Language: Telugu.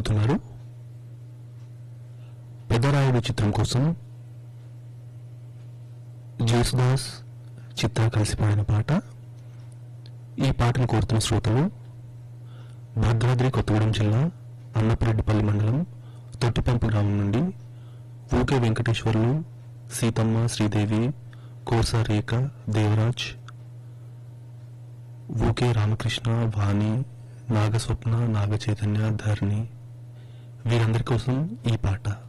కోరుతున్నారు పెద్దరాయుడు చిత్రం కోసం జేసుదాస్ చిత్ర కలిసి పాడిన పాట ఈ పాటను కోరుతున్న శ్రోతలు భద్రాద్రి కొత్తగూడెం జిల్లా అన్నపరెడ్డిపల్లి మండలం తొట్టిపంపు గ్రామం నుండి ఊకే వెంకటేశ్వర్లు సీతమ్మ శ్రీదేవి కోసా రేఖ దేవరాజ్ ఊకే రామకృష్ణ వాణి నాగస్వప్న నాగచైతన్య ధరణి వీరందరి కోసం ఈ పాట